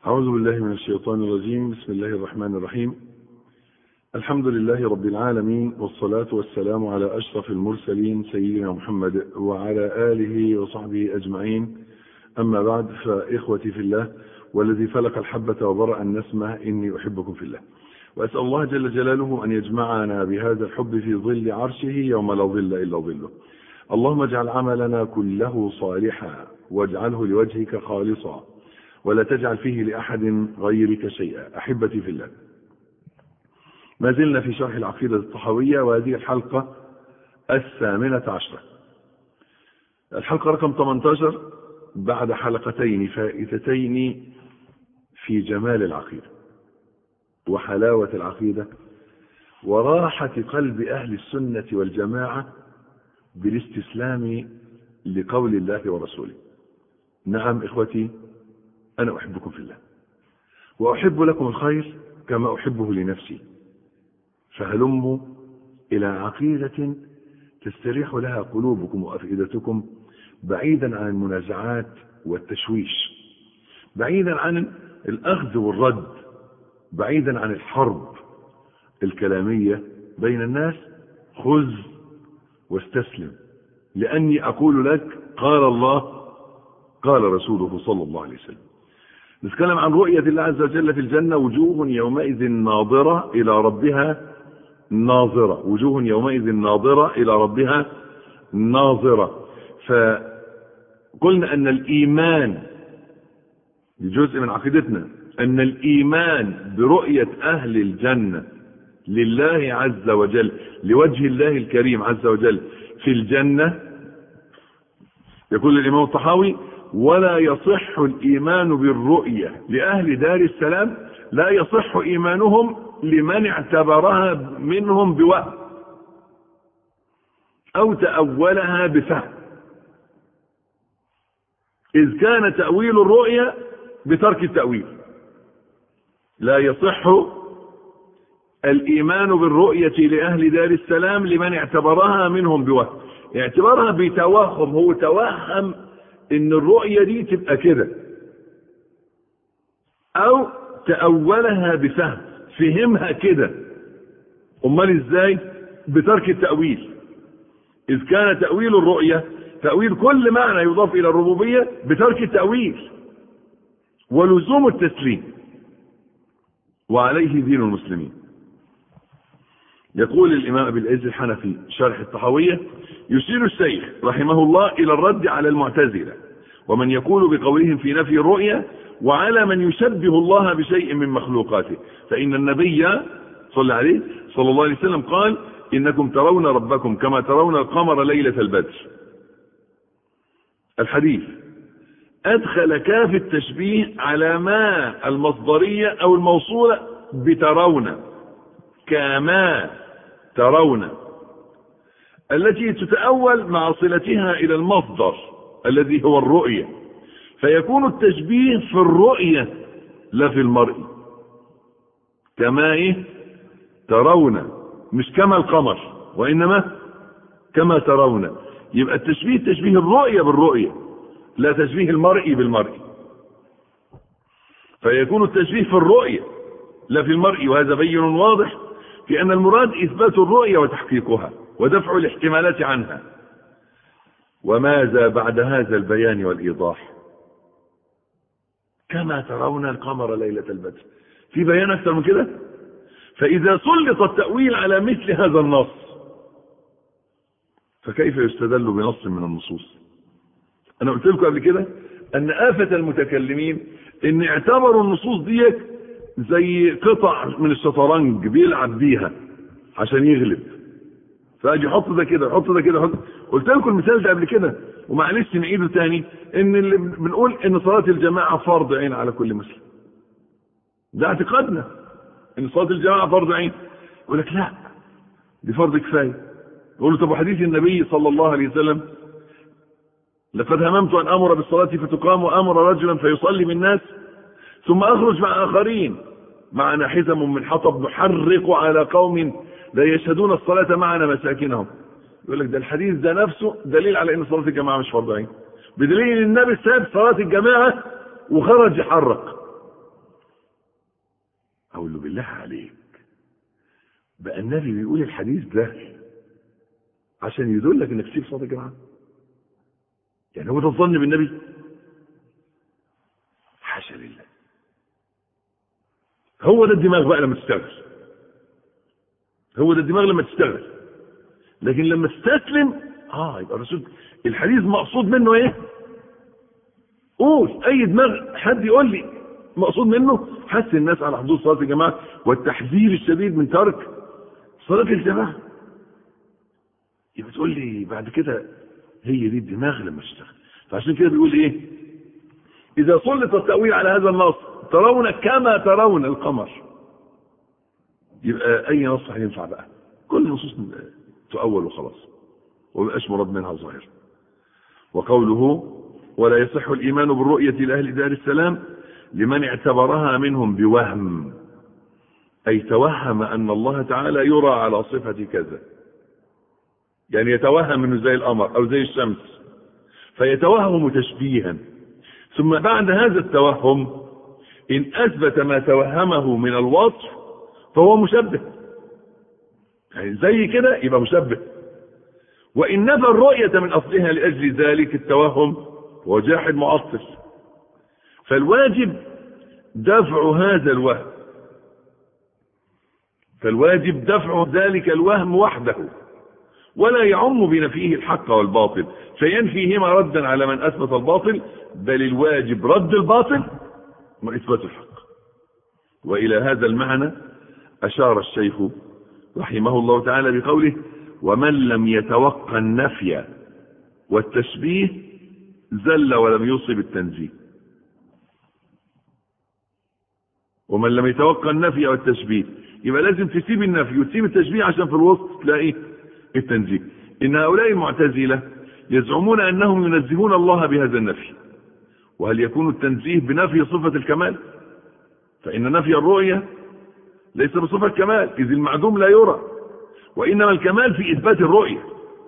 أعوذ بالله من الشيطان الرجيم بسم الله الرحمن الرحيم الحمد لله رب العالمين والصلاة والسلام على أشرف المرسلين سيدنا محمد وعلى آله وصحبه أجمعين أما بعد فإخوتي في الله والذي فلق الحبة وبرأ النسمة إني أحبكم في الله وأسأل الله جل جلاله أن يجمعنا بهذا الحب في ظل عرشه يوم لا ظل إلا ظله اللهم اجعل عملنا كله صالحا واجعله لوجهك خالصا ولا تجعل فيه لأحد غيرك شيئا أحبتي في الله ما زلنا في شرح العقيدة الطحوية وهذه الحلقة الثامنة عشرة الحلقة رقم 18 بعد حلقتين فائتتين في جمال العقيدة وحلاوة العقيدة وراحة قلب أهل السنة والجماعة بالاستسلام لقول الله ورسوله نعم إخوتي أنا أحبكم في الله وأحب لكم الخير كما أحبه لنفسي فهلموا إلى عقيدة تستريح لها قلوبكم وأفئدتكم بعيدا عن المنازعات والتشويش بعيدا عن الأخذ والرد بعيدا عن الحرب الكلامية بين الناس خذ واستسلم لأني أقول لك قال الله قال رسوله صلى الله عليه وسلم نتكلم عن رؤية الله عز وجل في الجنة وجوه يومئذ ناظرة إلى ربها ناظرة وجوه يومئذ ناظرة إلى ربها ناظرة فقلنا أن الإيمان جزء من عقيدتنا أن الإيمان برؤية أهل الجنة لله عز وجل لوجه الله الكريم عز وجل في الجنة يقول الإمام الطحاوي ولا يصح الإيمان بالرؤية لأهل دار السلام لا يصح إيمانهم لمن اعتبرها منهم بوهم أو تأولها بفهم إذ كان تأويل الرؤية بترك التأويل لا يصح الإيمان بالرؤية لأهل دار السلام لمن اعتبرها منهم بوهم اعتبرها بتوهم هو توهم ان الرؤية دي تبقى كده او تأولها بفهم فهمها كده امال ازاي بترك التأويل اذ كان تأويل الرؤية تأويل كل معنى يضاف الى الربوبية بترك التأويل ولزوم التسليم وعليه دين المسلمين يقول الإمام أبي العز الحنفي شرح الطحاوية يشير الشيخ رحمه الله إلى الرد على المعتزلة ومن يقول بقولهم في نفي الرؤية وعلى من يشبه الله بشيء من مخلوقاته فإن النبي صلى عليه صلى الله عليه وسلم قال إنكم ترون ربكم كما ترون القمر ليلة البدر الحديث أدخل كاف التشبيه على ما المصدرية أو الموصولة بترون كما ترون التي تتأول مع صلتها إلى المصدر الذي هو الرؤية فيكون التشبيه في الرؤية لا في المرء كما إيه ترون مش كما القمر وإنما كما ترون يبقى التشبيه تشبيه الرؤية بالرؤية لا تشبيه المرء بالمرء فيكون التشبيه في الرؤية لا في المرء وهذا بين واضح في أن المراد إثبات الرؤية وتحقيقها ودفع الاحتمالات عنها وماذا بعد هذا البيان والإيضاح كما ترون القمر ليلة البدر في بيان أكثر من كده فإذا سلط التأويل على مثل هذا النص فكيف يستدل بنص من النصوص أنا قلت لكم قبل كده أن آفة المتكلمين إن اعتبروا النصوص ديت زي قطع من الشطرنج بيلعب بيها عشان يغلب فاجي يحط ده كده يحط ده كده يحط قلت لكم المثال ده قبل كده ومعلش نعيده تاني ان اللي بنقول ان صلاه الجماعه فرض عين على كل مسلم ده اعتقادنا ان صلاه الجماعه فرض عين يقول لك لا دي فرض كفايه يقول له طب وحديث النبي صلى الله عليه وسلم لقد هممت ان امر بالصلاه فتقام وامر رجلا فيصلي بالناس ثم اخرج مع اخرين معنا حزم من حطب نحرق على قوم لا يشهدون الصلاة معنا مساكنهم يقول لك ده الحديث ده نفسه دليل على ان صلاة الجماعة مش فرض عين بدليل ان النبي ساب صلاة الجماعة وخرج يحرق اقول له بالله عليك بقى النبي بيقول الحديث ده عشان يدلك انك تسيب صلاه الجماعه يعني هو ده الظن بالنبي حاشا لله هو ده الدماغ بقى لما تشتغل هو ده الدماغ لما تشتغل لكن لما تستسلم اه يبقى الرسول الحديث مقصود منه ايه قول اي دماغ حد يقول لي مقصود منه حث الناس على حضور صلاه الجماعه والتحذير الشديد من ترك صلاه الجماعه يبقى تقول لي بعد كده هي دي الدماغ لما تشتغل فعشان كده بيقول ايه اذا سلط التاويل على هذا النص ترون كما ترون القمر يبقى اي نص هينفع بقى كل النصوص تؤول وخلاص ومبقاش مراد منها ظاهر وقوله ولا يصح الايمان بالرؤيه لاهل دار السلام لمن اعتبرها منهم بوهم اي توهم ان الله تعالى يرى على صفه كذا يعني يتوهم انه زي القمر او زي الشمس فيتوهم تشبيها ثم بعد هذا التوهم ان اثبت ما توهمه من الوصف فهو مشبه يعني زي كده يبقى مشبه وان نفى الرؤية من اصلها لاجل ذلك التوهم هو جاحد معطل فالواجب دفع هذا الوهم فالواجب دفع ذلك الوهم وحده ولا يعم بنفيه الحق والباطل فينفيهما ردا على من اثبت الباطل بل الواجب رد الباطل واثبات الحق والى هذا المعنى اشار الشيخ رحمه الله تعالى بقوله ومن لم يتوقع النفي والتشبيه زل ولم يصب التنزيه ومن لم يتوقع النفي والتشبيه يبقى لازم تسيب النفي وتسيب التشبيه عشان في الوسط تلاقي التنزيه ان هؤلاء المعتزله يزعمون انهم ينزهون الله بهذا النفي وهل يكون التنزيه بنفي صفه الكمال فان نفي الرؤيه ليس بصفه كمال اذ المعدوم لا يرى وانما الكمال في اثبات الرؤيه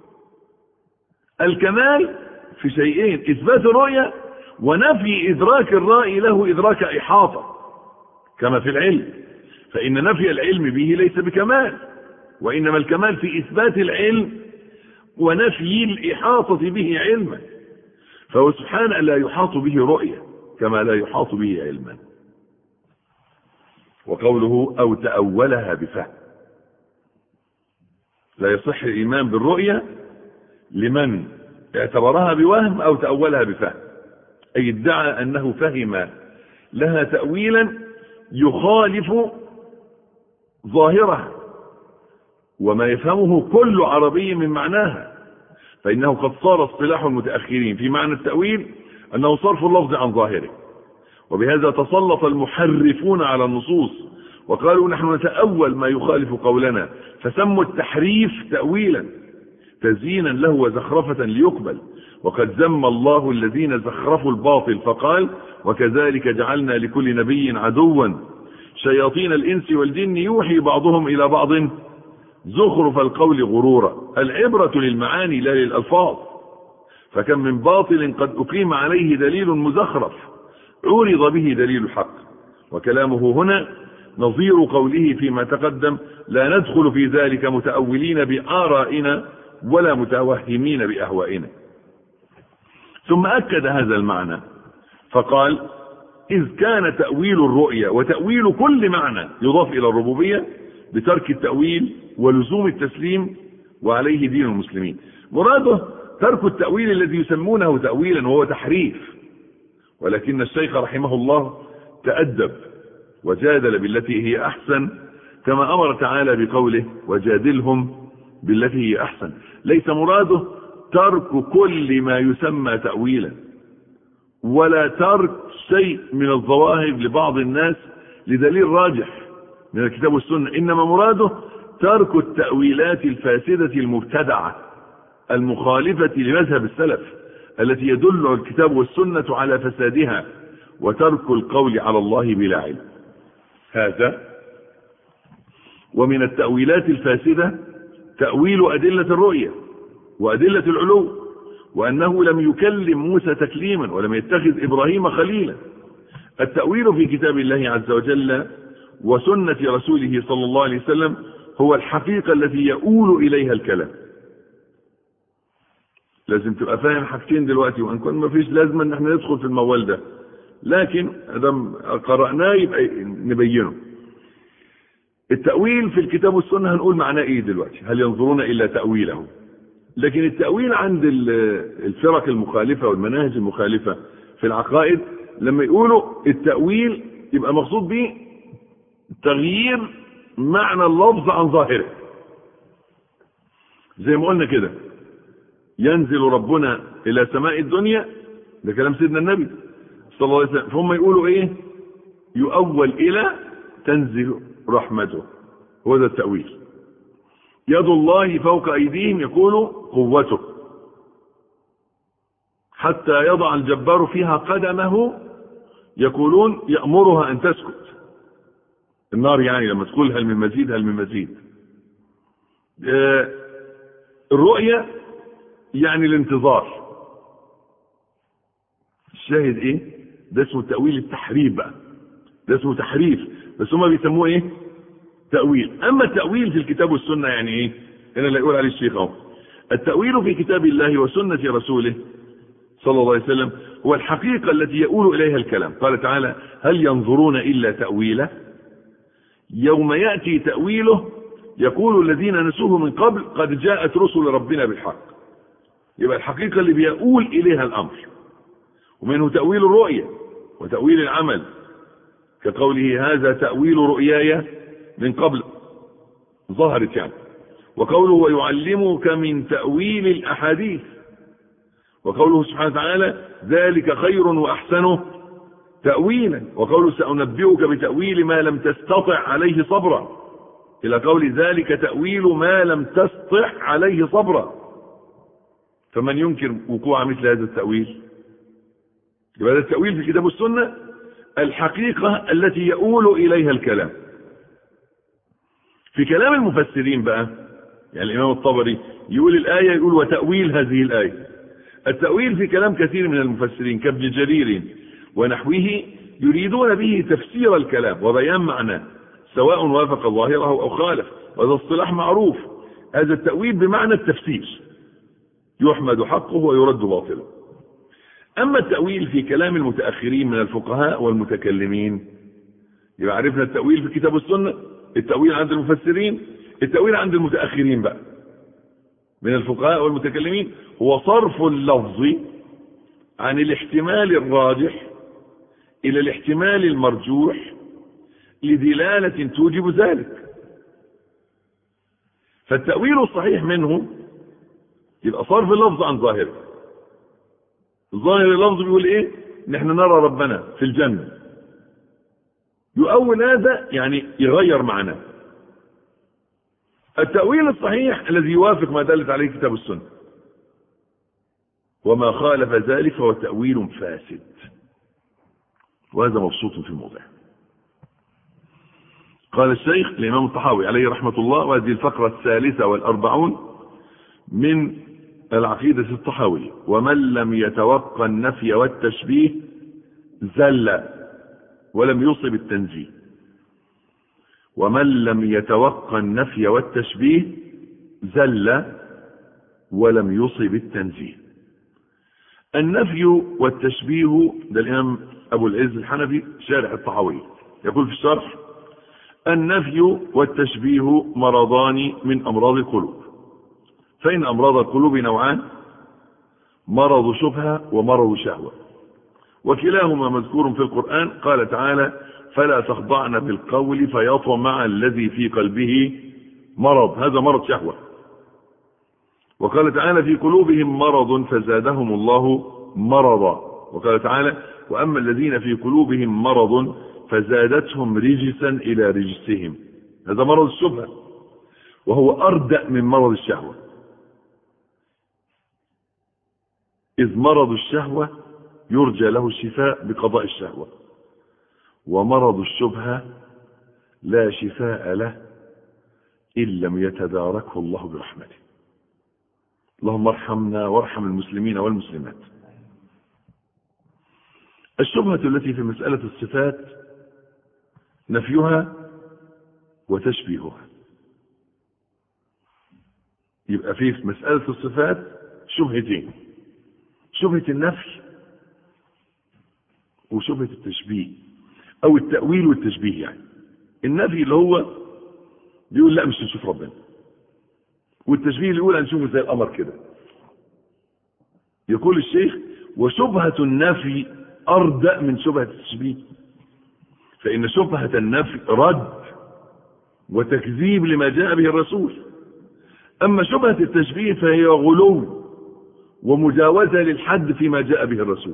الكمال في شيئين اثبات الرؤيه ونفي ادراك الرائي له ادراك احاطه كما في العلم فان نفي العلم به ليس بكمال وانما الكمال في اثبات العلم ونفي الاحاطه به علما فهو سبحانه لا يحاط به رؤيه كما لا يحاط به علما وقوله او تاولها بفهم لا يصح الايمان بالرؤيه لمن اعتبرها بوهم او تاولها بفهم اي ادعى انه فهم لها تاويلا يخالف ظاهرها وما يفهمه كل عربي من معناها فإنه قد صار اصطلاح المتأخرين في معنى التأويل أنه صرف اللفظ عن ظاهره وبهذا تسلط المحرفون على النصوص وقالوا نحن نتأول ما يخالف قولنا فسموا التحريف تأويلا تزيينا له وزخرفة ليقبل وقد ذم الله الذين زخرفوا الباطل فقال وكذلك جعلنا لكل نبي عدوا شياطين الإنس والجن يوحي بعضهم إلى بعض زخرف القول غرورا العبرة للمعاني لا للألفاظ فكم من باطل قد أقيم عليه دليل مزخرف عرض به دليل الحق وكلامه هنا نظير قوله فيما تقدم لا ندخل في ذلك متأولين بآرائنا ولا متوهمين بأهوائنا ثم أكد هذا المعنى فقال إذ كان تأويل الرؤيا وتأويل كل معنى يضاف إلى الربوبية بترك التأويل ولزوم التسليم وعليه دين المسلمين مراده ترك التأويل الذي يسمونه تأويلا وهو تحريف ولكن الشيخ رحمه الله تأدب وجادل بالتي هي أحسن كما أمر تعالى بقوله وجادلهم بالتي هي أحسن ليس مراده ترك كل ما يسمى تأويلا ولا ترك شيء من الظواهر لبعض الناس لدليل راجح من الكتاب والسنة إنما مراده ترك التأويلات الفاسدة المبتدعة المخالفة لمذهب السلف التي يدل الكتاب والسنة على فسادها وترك القول على الله بلا علم هذا ومن التأويلات الفاسدة تأويل أدلة الرؤية وأدلة العلو وأنه لم يكلم موسى تكليما ولم يتخذ إبراهيم خليلا التأويل في كتاب الله عز وجل وسنة رسوله صلى الله عليه وسلم هو الحقيقة التي يؤول إليها الكلام لازم تبقى فاهم حاجتين دلوقتي وان كان ما فيش لازمه ان احنا ندخل في الموال ده لكن ادام قرأناه يبقى نبينه التأويل في الكتاب والسنة هنقول معناه ايه دلوقتي هل ينظرون الا تأويله لكن التأويل عند الفرق المخالفة والمناهج المخالفة في العقائد لما يقولوا التأويل يبقى مقصود به تغيير معنى اللفظ عن ظاهره زي ما قلنا كده ينزل ربنا الى سماء الدنيا ده كلام سيدنا النبي صلى الله عليه وسلم فهم يقولوا ايه يؤول الى تنزل رحمته هو ده التأويل يد الله فوق ايديهم يقول قوته حتى يضع الجبار فيها قدمه يقولون يأمرها ان تسكت النار يعني لما تقول هل من مزيد هل من مزيد آه الرؤية يعني الانتظار الشاهد ايه ده اسمه تأويل التحريف بقى ده اسمه تحريف بس هما بيسموه ايه تأويل اما التأويل في الكتاب والسنة يعني ايه هنا اللي يقول عليه الشيخ اهو التأويل في كتاب الله وسنة رسوله صلى الله عليه وسلم هو الحقيقة التي يؤول إليها الكلام قال تعالى هل ينظرون إلا تأويله يوم يأتي تأويله يقول الذين نسوه من قبل قد جاءت رسل ربنا بالحق يبقى الحقيقة اللي بيقول إليها الأمر ومنه تأويل الرؤية وتأويل العمل كقوله هذا تأويل رؤياي من قبل ظهرت يعني وقوله ويعلمك من تأويل الأحاديث وقوله سبحانه وتعالى ذلك خير وأحسن تأويلا وقوله سأنبئك بتأويل ما لم تستطع عليه صبرا إلى قول ذلك تأويل ما لم تستطع عليه صبرا فمن ينكر وقوع مثل هذا التأويل يبقى هذا التأويل في الكتاب والسنة الحقيقة التي يؤول إليها الكلام في كلام المفسرين بقى يعني الإمام الطبري يقول الآية يقول وتأويل هذه الآية التأويل في كلام كثير من المفسرين كابن جرير ونحوه يريدون به تفسير الكلام وبيان معناه سواء وافق ظاهره أو خالف وهذا اصطلاح معروف هذا التأويل بمعنى التفسير يحمد حقه ويرد باطله أما التأويل في كلام المتأخرين من الفقهاء والمتكلمين يبقى عرفنا التأويل في الكتاب والسنة التأويل عند المفسرين التأويل عند المتأخرين بقى من الفقهاء والمتكلمين هو صرف اللفظ عن الاحتمال الراجح إلى الاحتمال المرجوح لدلالة توجب ذلك فالتأويل الصحيح منه يبقى صرف اللفظ عن ظاهره ظاهر اللفظ بيقول ايه نحن نرى ربنا في الجنة يؤول هذا يعني يغير معناه التأويل الصحيح الذي يوافق ما دلت عليه كتاب السنة وما خالف ذلك فهو تأويل فاسد وهذا مبسوط في الموضع قال الشيخ الإمام الطحاوي عليه رحمة الله وهذه الفقرة الثالثة والأربعون من العقيدة الطحاوية ومن لم يتوقع النفي والتشبيه زل ولم يصب التنزيه ومن لم يتوقع النفي والتشبيه زل ولم يصب التنزيه النفي والتشبيه ده الإمام أبو العز الحنفي شارح الطحاوية يقول في الشرح النفي والتشبيه مرضان من أمراض القلوب فإن أمراض القلوب نوعان مرض شبهة ومرض شهوة وكلاهما مذكور في القرآن قال تعالى فلا تخضعن بالقول فيطمع الذي في قلبه مرض هذا مرض شهوة وقال تعالى في قلوبهم مرض فزادهم الله مرضا وقال تعالى وأما الذين في قلوبهم مرض فزادتهم رجسا إلى رجسهم هذا مرض الشبهة وهو أردأ من مرض الشهوة إذ مرض الشهوة يرجى له الشفاء بقضاء الشهوة ومرض الشبهة لا شفاء له إن لم يتداركه الله برحمته اللهم ارحمنا وارحم المسلمين والمسلمات الشبهة التي في مسألة الصفات نفيها وتشبيهها يبقى في في مسألة الصفات شبهتين شبهة النفي وشبهة التشبيه او التأويل والتشبيه يعني النفي اللي هو بيقول لا مش هنشوف ربنا والتشبيه اللي يقول هنشوفه زي القمر كده يقول الشيخ وشبهة النفي أردأ من شبهة التشبيه فإن شبهة النفي رد وتكذيب لما جاء به الرسول أما شبهة التشبيه فهي غلو ومجاوزة للحد فيما جاء به الرسول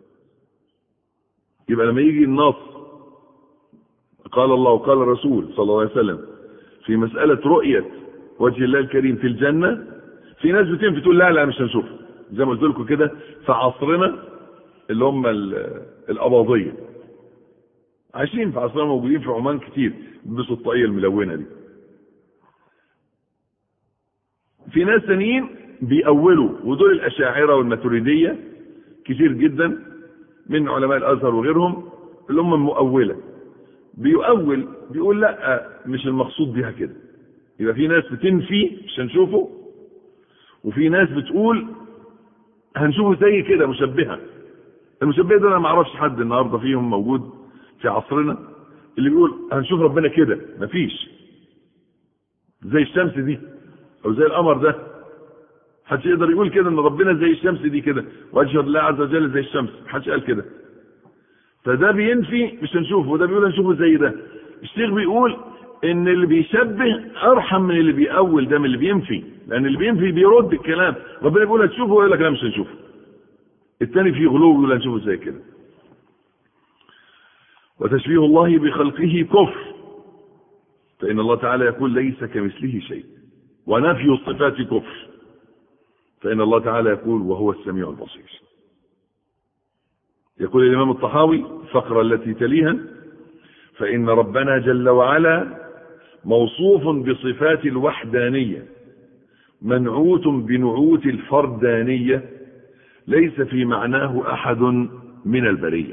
يبقى لما يجي النص قال الله وقال الرسول صلى الله عليه وسلم في مسألة رؤية وجه الله الكريم في الجنة في ناس بتنفي تقول لا لا مش هنشوفه زي ما قلت لكم كده في عصرنا اللي هم الأباضية عايشين في عصرنا موجودين في عمان كتير بيلبسوا الطاقية الملونة دي في ناس تانيين بيأولوا ودول الأشاعرة والماتريدية كتير جدا من علماء الأزهر وغيرهم اللي هم المؤولة بيؤول بيقول لا مش المقصود بيها كده يبقى في ناس بتنفي مش هنشوفه وفي ناس بتقول هنشوفه زي كده مشبهه المشبهه ده انا ما اعرفش حد النهارده فيهم موجود في عصرنا اللي بيقول هنشوف ربنا كده مفيش زي الشمس دي او زي القمر ده محدش يقدر يقول كده ان ربنا زي الشمس دي كده وجه الله عز وجل زي الشمس محدش قال كده فده بينفي مش هنشوفه وده بيقول هنشوفه زي ده الشيخ بيقول ان اللي بيشبه ارحم من اللي بيأول ده من اللي بينفي لان اللي بينفي بيرد الكلام ربنا بيقول هتشوفه ويقول لك لا مش هنشوفه الثاني فيه غلو يقول هنشوفه زي كده وتشبيه الله بخلقه كفر فإن الله تعالى يقول ليس كمثله شيء ونفي الصفات كفر فإن الله تعالى يقول وهو السميع البصير يقول الإمام الطحاوي الفقرة التي تليها فإن ربنا جل وعلا موصوف بصفات الوحدانية منعوت بنعوت الفردانية ليس في معناه أحد من البرية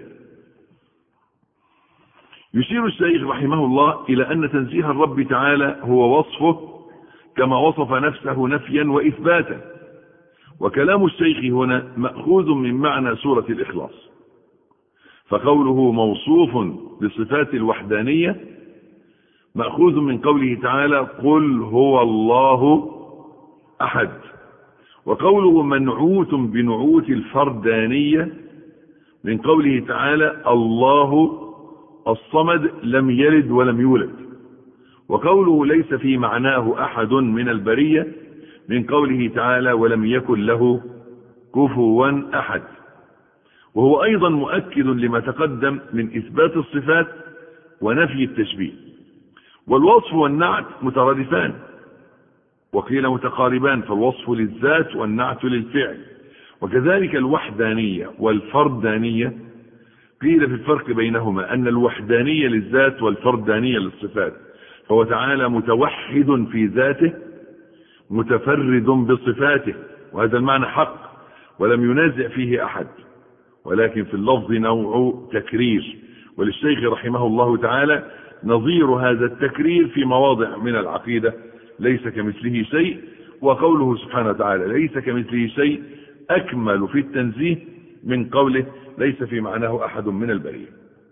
يشير الشيخ رحمه الله إلى أن تنزيه الرب تعالى هو وصفه كما وصف نفسه نفيا وإثباتا وكلام الشيخ هنا مأخوذ من معنى سورة الإخلاص فقوله موصوف بصفات الوحدانية مأخوذ من قوله تعالى قل هو الله أحد وقوله منعوت بنعوت الفردانية من قوله تعالى الله الصمد لم يلد ولم يولد وقوله ليس في معناه أحد من البرية من قوله تعالى ولم يكن له كفوا أحد وهو أيضا مؤكد لما تقدم من إثبات الصفات ونفي التشبيه والوصف والنعت مترادفان وقيل متقاربان فالوصف للذات والنعت للفعل وكذلك الوحدانية والفردانية قيل في الفرق بينهما أن الوحدانية للذات والفردانية للصفات فهو تعالى متوحد في ذاته متفرد بصفاته وهذا المعنى حق ولم ينازع فيه أحد ولكن في اللفظ نوع تكرير وللشيخ رحمه الله تعالى نظير هذا التكرير في مواضع من العقيدة ليس كمثله شيء وقوله سبحانه وتعالى ليس كمثله شيء أكمل في التنزيه من قوله ليس في معناه أحد من البرية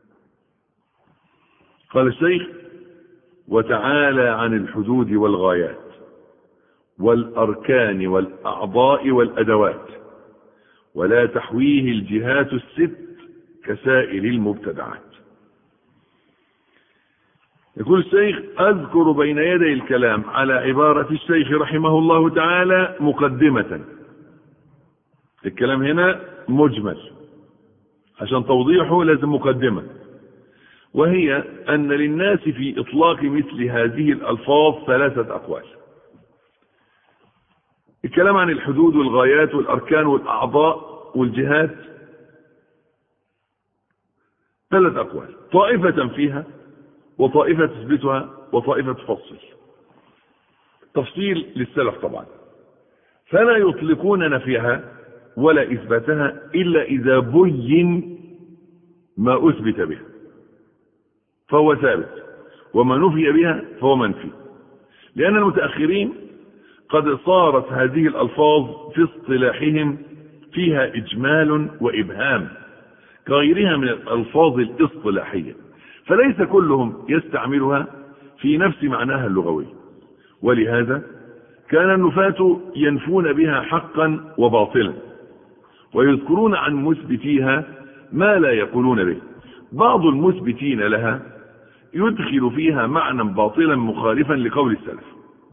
قال الشيخ وتعالى عن الحدود والغايات والأركان والأعضاء والأدوات ولا تحويه الجهات الست كسائر المبتدعات يقول الشيخ أذكر بين يدي الكلام على عبارة الشيخ رحمه الله تعالى مقدمة الكلام هنا مجمل عشان توضيحه لازم مقدمة وهي أن للناس في إطلاق مثل هذه الألفاظ ثلاثة أقوال الكلام عن الحدود والغايات والأركان والأعضاء والجهات ثلاث أقوال طائفة فيها وطائفة تثبتها وطائفة تفصل تفصيل للسلف طبعا فلا يطلقون نفيها ولا إثباتها إلا إذا بين ما أثبت به فهو ثابت وما نفي بها فهو منفي لأن المتأخرين قد صارت هذه الألفاظ في اصطلاحهم فيها إجمال وإبهام كغيرها من الألفاظ الاصطلاحية فليس كلهم يستعملها في نفس معناها اللغوي ولهذا كان النفاة ينفون بها حقا وباطلا ويذكرون عن مثبتيها ما لا يقولون به بعض المثبتين لها يدخل فيها معنى باطلا مخالفا لقول السلف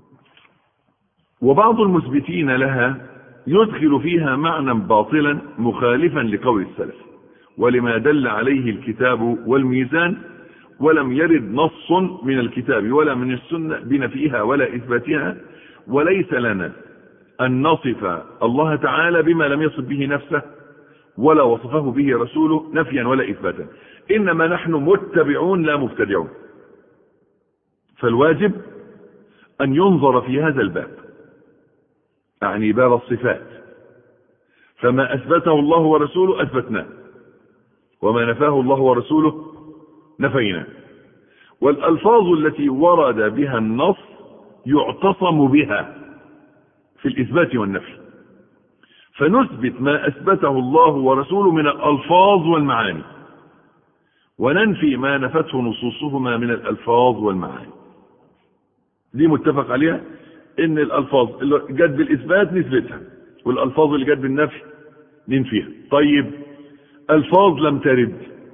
وبعض المثبتين لها يدخل فيها معنى باطلا مخالفا لقول السلف ولما دل عليه الكتاب والميزان ولم يرد نص من الكتاب ولا من السنة بنفيها ولا إثباتها وليس لنا أن نصف الله تعالى بما لم يصف به نفسه ولا وصفه به رسوله نفيا ولا إثباتا إنما نحن متبعون لا مبتدعون فالواجب أن ينظر في هذا الباب أعني باب الصفات فما أثبته الله ورسوله أثبتناه وما نفاه الله ورسوله نفينا والألفاظ التي ورد بها النص يعتصم بها في الإثبات والنفي فنثبت ما أثبته الله ورسوله من الألفاظ والمعاني وننفي ما نفته نصوصهما من الألفاظ والمعاني دي متفق عليها ان الألفاظ اللي جت بالإثبات نثبتها والألفاظ اللي جت بالنفي ننفيها طيب ألفاظ لم ترد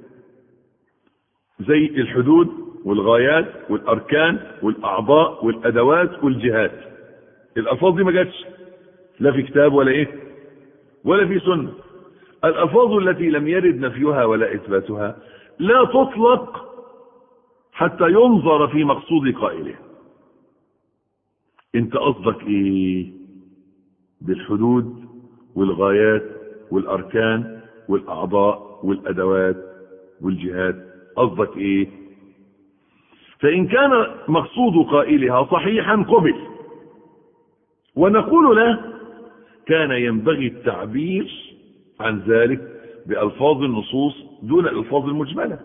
زي الحدود والغايات والأركان والأعضاء والأدوات والجهات الألفاظ دي ما جاتش لا في كتاب ولا إيه ولا في سنة الألفاظ التي لم يرد نفيها ولا إثباتها لا تطلق حتى ينظر في مقصود قائلها انت قصدك ايه بالحدود والغايات والاركان والاعضاء والادوات والجهات قصدك ايه فان كان مقصود قائلها صحيحا قبل ونقول له كان ينبغي التعبير عن ذلك بألفاظ النصوص دون الألفاظ المجملة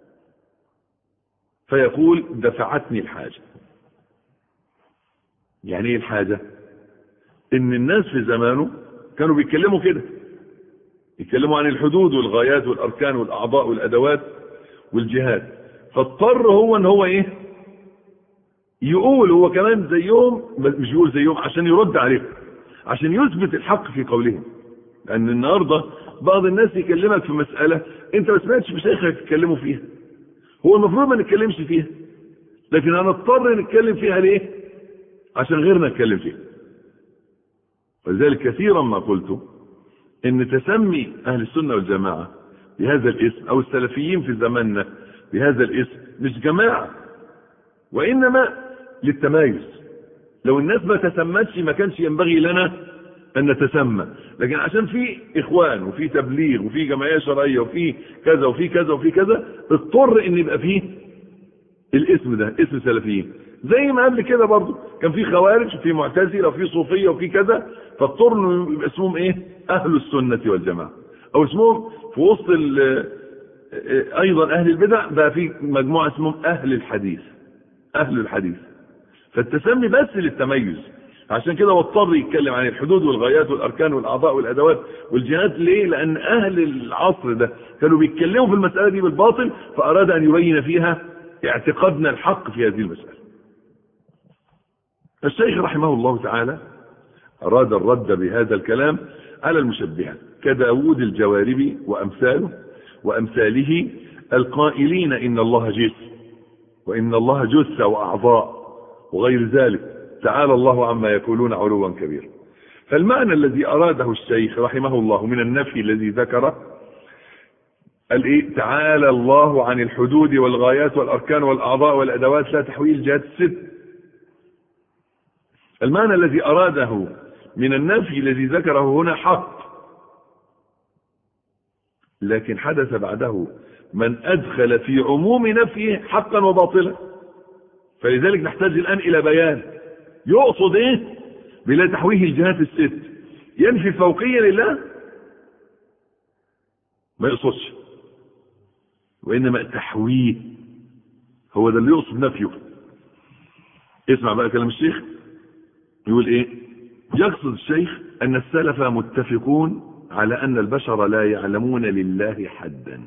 فيقول دفعتني الحاجة يعني ايه الحاجة ان الناس في زمانه كانوا بيتكلموا كده يتكلموا عن الحدود والغايات والاركان والاعضاء والادوات والجهات فاضطر هو ان هو ايه يقول هو كمان زيهم مش يقول زيهم عشان يرد عليهم عشان يثبت الحق في قولهم لان النهارده بعض الناس يكلمك في مسألة انت ما سمعتش مشايخك يتكلموا فيها هو المفروض ما نتكلمش فيها لكن هنضطر نتكلم فيها ليه عشان غيرنا نتكلم فيها ولذلك كثيرا ما قلت ان تسمي اهل السنة والجماعة بهذا الاسم او السلفيين في زماننا بهذا الاسم مش جماعة وانما للتمايز لو الناس ما تسمتش ما كانش ينبغي لنا ان نتسمى لكن عشان في اخوان وفي تبليغ وفي جمعيه شرعيه وفي كذا وفي كذا وفي كذا اضطر ان يبقى فيه الاسم ده اسم سلفيين زي ما قبل كده برضه كان في خوارج وفي معتزله وفي صوفيه وفي كذا فاضطر انه يبقى اسمهم ايه اهل السنه والجماعه او اسمهم في وسط ايضا اهل البدع بقى في مجموعه اسمهم اهل الحديث اهل الحديث فالتسمي بس للتميز عشان كده هو اضطر يتكلم عن الحدود والغايات والاركان والاعضاء والادوات والجهات ليه لان اهل العصر ده كانوا بيتكلموا في المساله دي بالباطل فاراد ان يبين فيها اعتقادنا الحق في هذه المساله الشيخ رحمه الله تعالى اراد الرد بهذا الكلام على المشبهه كداود الجواربي وامثاله وامثاله القائلين ان الله جسم وان الله جثه واعضاء وغير ذلك تعالى الله عما يقولون علوا كبيرا فالمعنى الذي أراده الشيخ رحمه الله من النفي الذي ذكره الايه تعالى الله عن الحدود والغايات والأركان والأعضاء والأدوات لا تحويل الجهات الست المعنى الذي أراده من النفي الذي ذكره هنا حق لكن حدث بعده من أدخل في عموم نفيه حقا وباطلا فلذلك نحتاج الآن إلى بيان يقصد ايه بلا تحويه الجهات الست ينفي فوقية لله ما يقصدش وانما التحويه هو ده اللي يقصد نفيه اسمع بقى كلام الشيخ يقول ايه يقصد الشيخ ان السلف متفقون على ان البشر لا يعلمون لله حدا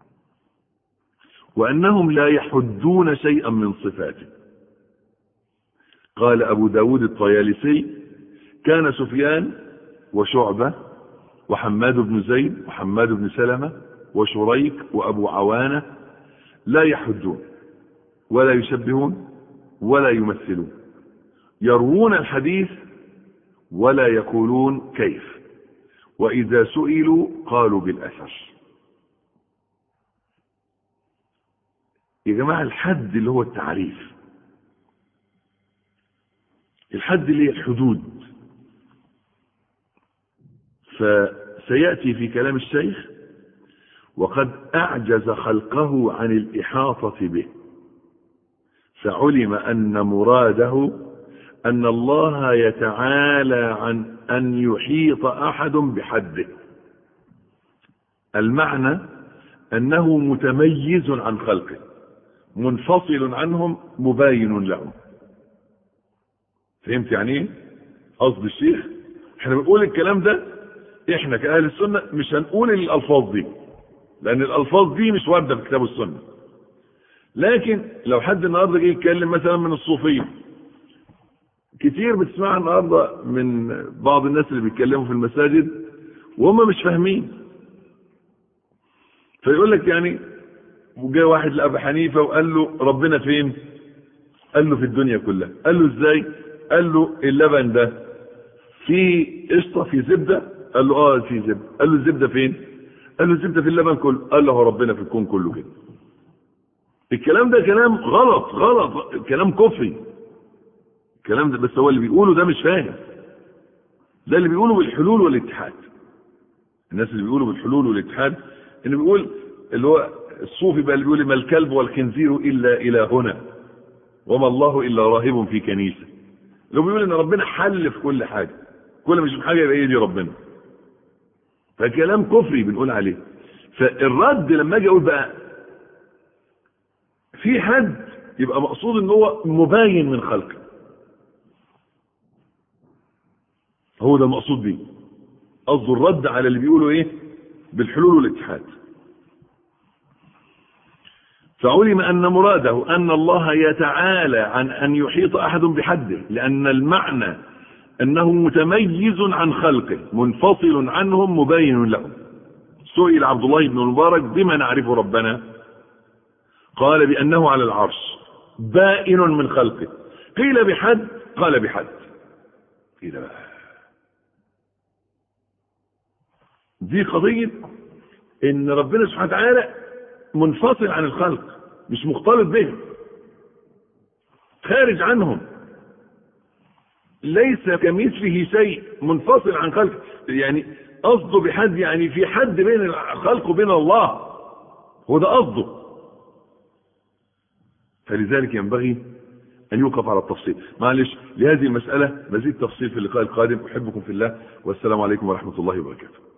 وانهم لا يحدون شيئا من صفاته قال ابو داود الطيالسي كان سفيان وشعبة وحماد بن زيد وحماد بن سلمة وشريك وابو عوانة لا يحدون ولا يشبهون ولا يمثلون يروون الحديث ولا يقولون كيف وإذا سئلوا قالوا بالأثر يا جماعة الحد اللي هو التعريف الحد اللي هي الحدود فسيأتي في كلام الشيخ وقد أعجز خلقه عن الإحاطة به فعلم أن مراده أن الله يتعالى عن أن يحيط أحد بحده المعنى أنه متميز عن خلقه منفصل عنهم مباين لهم فهمت يعني ايه قصد الشيخ احنا بنقول الكلام ده احنا كأهل السنة مش هنقول الألفاظ دي لأن الألفاظ دي مش واردة في كتاب السنة لكن لو حد النهارده جه يتكلم مثلا من الصوفيه كتير بتسمعها النهارده من بعض الناس اللي بيتكلموا في المساجد وهم مش فاهمين فيقول لك يعني وجاء واحد لأبي حنيفة وقال له ربنا فين قال له في الدنيا كلها قال له ازاي قال له اللبن ده في قشطة في زبدة قال له اه في زبدة قال له الزبدة فين قال له الزبدة في اللبن كله قال له هو ربنا في الكون كله كده الكلام ده كلام غلط غلط كلام كفري الكلام ده بس هو اللي بيقوله ده مش فاهم ده اللي بيقوله بالحلول والاتحاد الناس اللي بيقولوا بالحلول والاتحاد اللي بيقول اللي هو الصوفي بقى اللي بيقول ما الكلب والخنزير الا الى هنا وما الله الا راهب في كنيسه اللي هو بيقول ان ربنا حل في كل حاجه كل مش حاجه يبقى هي دي ربنا فكلام كفري بنقول عليه فالرد لما اجي اقول بقى في حد يبقى مقصود ان هو مباين من خلقه هو ده المقصود بيه قصده الرد على اللي بيقولوا ايه بالحلول والاتحاد فعلم ان مراده ان الله يتعالى عن ان يحيط احد بحده لان المعنى انه متميز عن خلقه منفصل عنهم مبين لهم سئل عبد الله بن المبارك بما نعرف ربنا قال بانه على العرش بائن من خلقه قيل بحد قال بحد قيل بقى دي قضية ان ربنا سبحانه وتعالى منفصل عن الخلق مش مختلط بهم خارج عنهم ليس كمثله شيء منفصل عن خلق يعني قصده بحد يعني في حد بين الخلق وبين الله هو ده قصده فلذلك ينبغي أن يوقف على التفصيل معلش لهذه المسألة مزيد تفصيل في اللقاء القادم أحبكم في الله والسلام عليكم ورحمة الله وبركاته